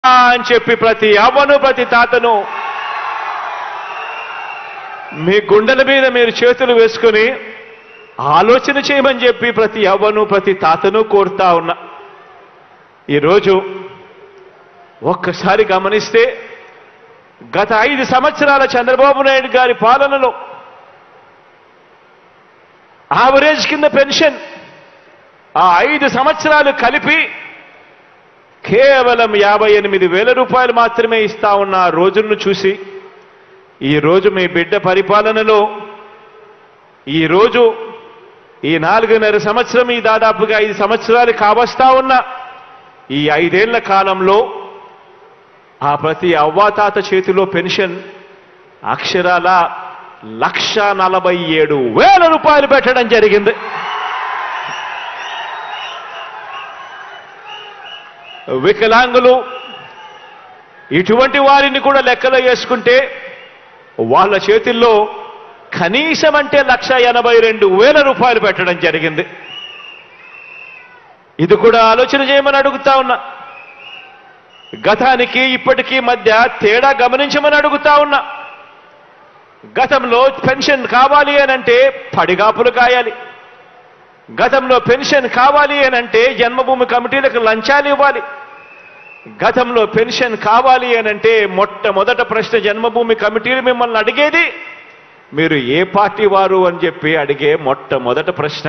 అని చెప్పి ప్రతి అవ్వను ప్రతి తాతను మీ గుండెల మీద మీరు చేతులు వేసుకుని ఆలోచన చేయమని చెప్పి ప్రతి అవ్వను ప్రతి తాతను కోరుతా ఉన్నా ఈరోజు ఒక్కసారి గమనిస్తే గత ఐదు సంవత్సరాల చంద్రబాబు నాయుడు గారి పాలనలో ఆవరేజ్ కింద పెన్షన్ ఆ ఐదు సంవత్సరాలు కలిపి కేవలం యాభై ఎనిమిది వేల రూపాయలు మాత్రమే ఇస్తా ఉన్న ఆ రోజులను చూసి ఈ రోజు మీ బిడ్డ పరిపాలనలో ఈ రోజు ఈ నాలుగున్నర సంవత్సరం ఈ దాదాపుగా ఐదు సంవత్సరాలు కావస్తా ఉన్న ఈ ఐదేళ్ల కాలంలో ఆ ప్రతి అవ్వాతాత చేతిలో పెన్షన్ అక్షరాల లక్ష నలభై ఏడు వేల రూపాయలు పెట్టడం జరిగింది వికలాంగులు ఇటువంటి వారిని కూడా లెక్కలో వేసుకుంటే వాళ్ళ చేతుల్లో కనీసం అంటే లక్ష ఎనభై రెండు వేల రూపాయలు పెట్టడం జరిగింది ఇది కూడా ఆలోచన చేయమని అడుగుతా ఉన్నా గతానికి ఇప్పటికీ మధ్య తేడా గమనించమని అడుగుతా ఉన్నా గతంలో పెన్షన్ కావాలి అనంటే పడిగాపులు కాయాలి గతంలో పెన్షన్ కావాలి అనంటే జన్మభూమి కమిటీలకు లంచాలు ఇవ్వాలి గతంలో పెన్షన్ కావాలి అనంటే మొట్టమొదట ప్రశ్న జన్మభూమి కమిటీలు మిమ్మల్ని అడిగేది మీరు ఏ పార్టీ వారు అని చెప్పి అడిగే మొట్టమొదట ప్రశ్న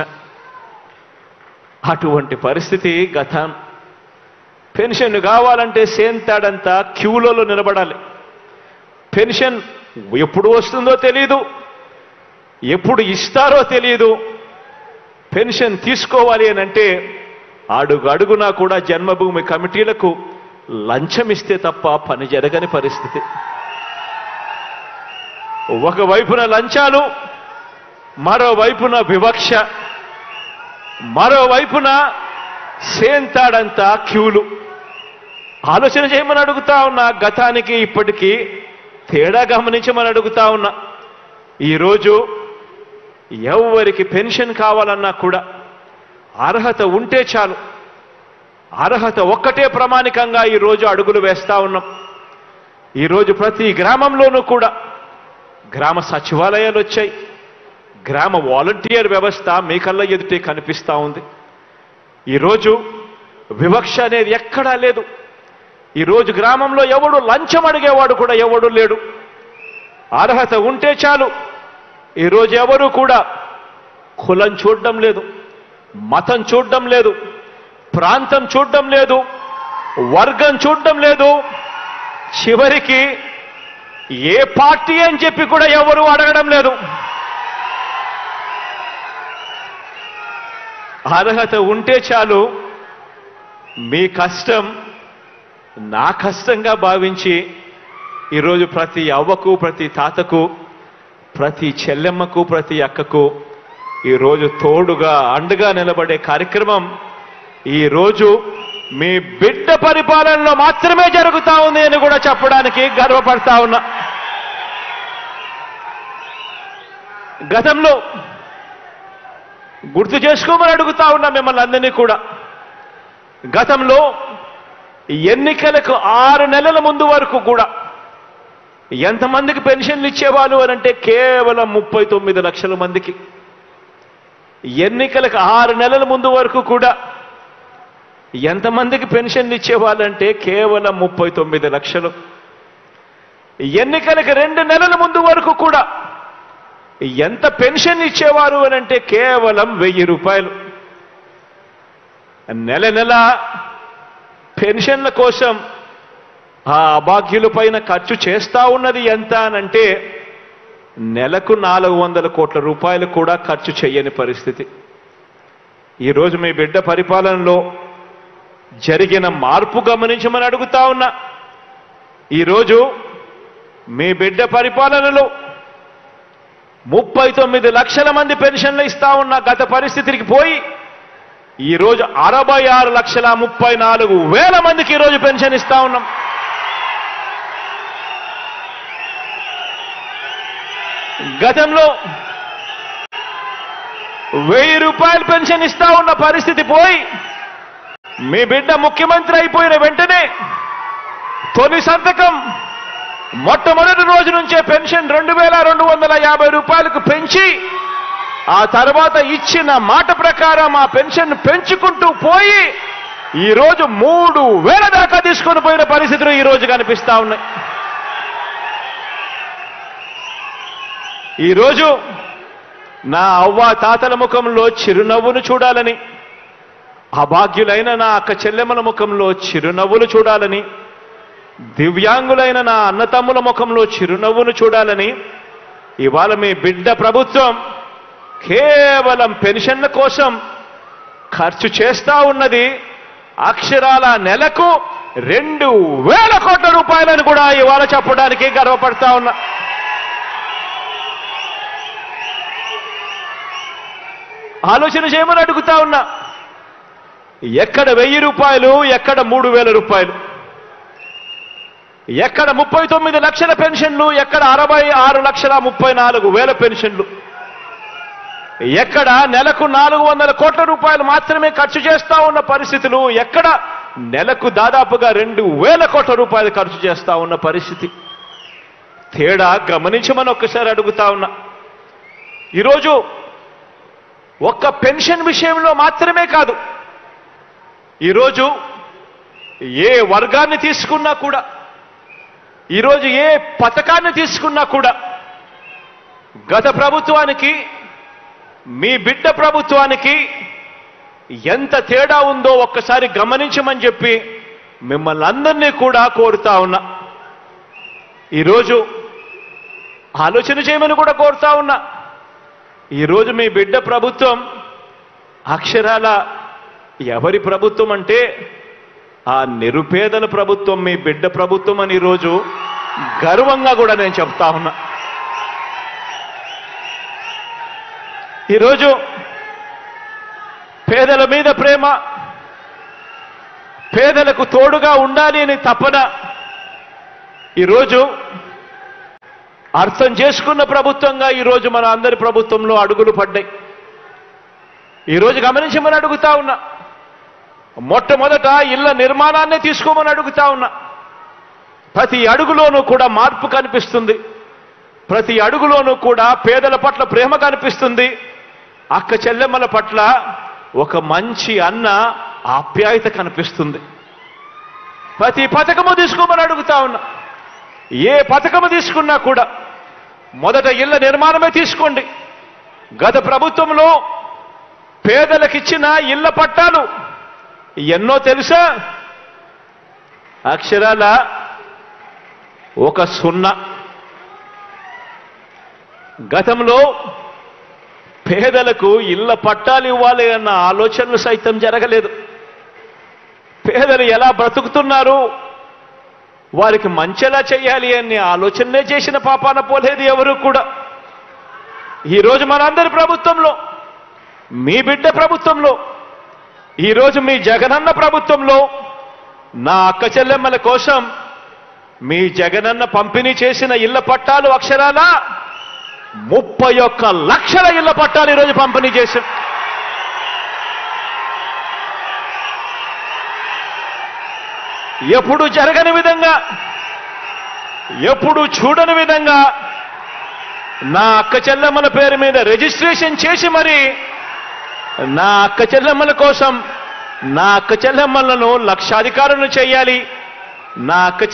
అటువంటి పరిస్థితి గతం పెన్షన్ కావాలంటే సేంతాడంతా క్యూలలో నిలబడాలి పెన్షన్ ఎప్పుడు వస్తుందో తెలియదు ఎప్పుడు ఇస్తారో తెలియదు పెన్షన్ తీసుకోవాలి అని అంటే అడుగు అడుగునా కూడా జన్మభూమి కమిటీలకు లంచం ఇస్తే తప్ప పని జరగని పరిస్థితి ఒకవైపున లంచాలు మరోవైపున వివక్ష మరోవైపున సేంతాడంతా క్యూలు ఆలోచన చేయమని అడుగుతా ఉన్నా గతానికి ఇప్పటికీ తేడా గమనించమని అడుగుతా ఉన్నా ఈరోజు ఎవరికి పెన్షన్ కావాలన్నా కూడా అర్హత ఉంటే చాలు అర్హత ఒక్కటే ప్రామాణికంగా ఈరోజు అడుగులు వేస్తా ఉన్నాం ఈరోజు ప్రతి గ్రామంలోనూ కూడా గ్రామ సచివాలయాలు వచ్చాయి గ్రామ వాలంటీర్ వ్యవస్థ మీ కళ్ళ ఎదుటే కనిపిస్తా ఉంది ఈరోజు వివక్ష అనేది ఎక్కడా లేదు ఈరోజు గ్రామంలో ఎవడు లంచం అడిగేవాడు కూడా ఎవడు లేడు అర్హత ఉంటే చాలు ఈరోజు ఎవరు కూడా కులం చూడడం లేదు మతం చూడడం లేదు ప్రాంతం చూడడం లేదు వర్గం చూడడం లేదు చివరికి ఏ పార్టీ అని చెప్పి కూడా ఎవరు అడగడం లేదు అర్హత ఉంటే చాలు మీ కష్టం నా కష్టంగా భావించి ఈరోజు ప్రతి అవ్వకు ప్రతి తాతకు ప్రతి చెల్లెమ్మకు ప్రతి అక్కకు ఈరోజు తోడుగా అండగా నిలబడే కార్యక్రమం ఈరోజు మీ బిడ్డ పరిపాలనలో మాత్రమే జరుగుతా ఉంది అని కూడా చెప్పడానికి గర్వపడతా ఉన్నా గతంలో గుర్తు చేసుకోమని అడుగుతా ఉన్నా మిమ్మల్ని అందరినీ కూడా గతంలో ఎన్నికలకు ఆరు నెలల ముందు వరకు కూడా ఎంతమందికి పెన్షన్లు ఇచ్చేవాళ్ళు అని అంటే కేవలం ముప్పై తొమ్మిది లక్షల మందికి ఎన్నికలకు ఆరు నెలల ముందు వరకు కూడా ఎంతమందికి పెన్షన్లు ఇచ్చేవాళ్ళంటే కేవలం ముప్పై తొమ్మిది లక్షలు ఎన్నికలకు రెండు నెలల ముందు వరకు కూడా ఎంత పెన్షన్ ఇచ్చేవారు అని అంటే కేవలం వెయ్యి రూపాయలు నెల నెల పెన్షన్ల కోసం ఆ అభాగ్యుల పైన ఖర్చు చేస్తా ఉన్నది ఎంత అనంటే నెలకు నాలుగు వందల కోట్ల రూపాయలు కూడా ఖర్చు చేయని పరిస్థితి ఈరోజు మీ బిడ్డ పరిపాలనలో జరిగిన మార్పు గమనించమని అడుగుతా ఉన్నా ఈరోజు మీ బిడ్డ పరిపాలనలో ముప్పై తొమ్మిది లక్షల మంది పెన్షన్లు ఇస్తా ఉన్న గత పరిస్థితికి పోయి ఈరోజు అరవై ఆరు లక్షల ముప్పై నాలుగు వేల మందికి ఈరోజు పెన్షన్ ఇస్తా ఉన్నాం గతంలో వెయ్యి రూపాయలు పెన్షన్ ఇస్తా ఉన్న పరిస్థితి పోయి మీ బిడ్డ ముఖ్యమంత్రి అయిపోయిన వెంటనే తొలి సంతకం మొట్టమొదటి రోజు నుంచే పెన్షన్ రెండు వేల రెండు వందల యాభై రూపాయలకు పెంచి ఆ తర్వాత ఇచ్చిన మాట ప్రకారం ఆ పెన్షన్ పెంచుకుంటూ పోయి ఈ రోజు మూడు వేల దాకా తీసుకొని పోయిన పరిస్థితులు ఈ రోజు కనిపిస్తా ఉన్నాయి ఈరోజు నా అవ్వ తాతల ముఖంలో చిరునవ్వును చూడాలని అభాగ్యులైన నా అక్క చెల్లెమ్మల ముఖంలో చిరునవ్వులు చూడాలని దివ్యాంగులైన నా అన్నతమ్ముల ముఖంలో చిరునవ్వును చూడాలని ఇవాళ మీ బిడ్డ ప్రభుత్వం కేవలం పెన్షన్ల కోసం ఖర్చు చేస్తా ఉన్నది అక్షరాల నెలకు రెండు వేల కోట్ల రూపాయలను కూడా ఇవాళ చెప్పడానికి గర్వపడతా ఉన్నా ఆలోచన చేయమని అడుగుతా ఉన్నా ఎక్కడ వెయ్యి రూపాయలు ఎక్కడ మూడు వేల రూపాయలు ఎక్కడ ముప్పై తొమ్మిది లక్షల పెన్షన్లు ఎక్కడ అరవై ఆరు లక్షల ముప్పై నాలుగు వేల పెన్షన్లు ఎక్కడ నెలకు నాలుగు వందల కోట్ల రూపాయలు మాత్రమే ఖర్చు చేస్తా ఉన్న పరిస్థితులు ఎక్కడ నెలకు దాదాపుగా రెండు వేల కోట్ల రూపాయలు ఖర్చు చేస్తా ఉన్న పరిస్థితి తేడా గమనించమని ఒక్కసారి అడుగుతా ఉన్నా ఈరోజు ఒక్క పెన్షన్ విషయంలో మాత్రమే కాదు ఈరోజు ఏ వర్గాన్ని తీసుకున్నా కూడా ఈరోజు ఏ పథకాన్ని తీసుకున్నా కూడా గత ప్రభుత్వానికి మీ బిడ్డ ప్రభుత్వానికి ఎంత తేడా ఉందో ఒక్కసారి గమనించమని చెప్పి మిమ్మల్ని అందరినీ కూడా కోరుతా ఉన్నా ఈరోజు ఆలోచన చేయమని కూడా కోరుతా ఉన్నా ఈరోజు మీ బిడ్డ ప్రభుత్వం అక్షరాల ఎవరి ప్రభుత్వం అంటే ఆ నిరుపేదల ప్రభుత్వం మీ బిడ్డ ప్రభుత్వం అని ఈరోజు గర్వంగా కూడా నేను చెప్తా ఉన్నా ఈరోజు పేదల మీద ప్రేమ పేదలకు తోడుగా ఉండాలి అని తపన ఈరోజు అర్థం చేసుకున్న ప్రభుత్వంగా ఈరోజు మన అందరి ప్రభుత్వంలో అడుగులు పడ్డాయి ఈరోజు గమనించమని అడుగుతా ఉన్నా మొట్టమొదట ఇళ్ల నిర్మాణాన్ని తీసుకోమని అడుగుతా ఉన్నా ప్రతి అడుగులోనూ కూడా మార్పు కనిపిస్తుంది ప్రతి అడుగులోనూ కూడా పేదల పట్ల ప్రేమ కనిపిస్తుంది అక్క చెల్లెమ్మల పట్ల ఒక మంచి అన్న ఆప్యాయత కనిపిస్తుంది ప్రతి పథకము తీసుకోమని అడుగుతా ఉన్నా ఏ పథకము తీసుకున్నా కూడా మొదట ఇళ్ల నిర్మాణమే తీసుకోండి గత ప్రభుత్వంలో పేదలకిచ్చిన ఇళ్ల పట్టాలు ఎన్నో తెలుసా అక్షరాల ఒక సున్నా గతంలో పేదలకు ఇళ్ల పట్టాలు ఇవ్వాలి అన్న ఆలోచనలు సైతం జరగలేదు పేదలు ఎలా బ్రతుకుతున్నారు వారికి మంచెలా చేయాలి అనే ఆలోచనలే చేసిన పాపాన పోలేదు ఎవరు కూడా ఈరోజు మనందరి ప్రభుత్వంలో మీ బిడ్డ ప్రభుత్వంలో ఈరోజు మీ జగనన్న ప్రభుత్వంలో నా అక్క చెల్లెమ్మల కోసం మీ జగనన్న పంపిణీ చేసిన ఇళ్ల పట్టాలు అక్షరాల ముప్పై ఒక్క లక్షల ఇళ్ల పట్టాలు ఈరోజు పంపిణీ చేశాం ఎప్పుడు జరగని విధంగా ఎప్పుడు చూడని విధంగా నా అక్క చెల్లెమ్మల పేరు మీద రిజిస్ట్రేషన్ చేసి మరి నా అక్క చెల్లెమ్మల కోసం నా అక్క చెల్లెమ్మలను లక్షాధికారులను చేయాలి నా అక్క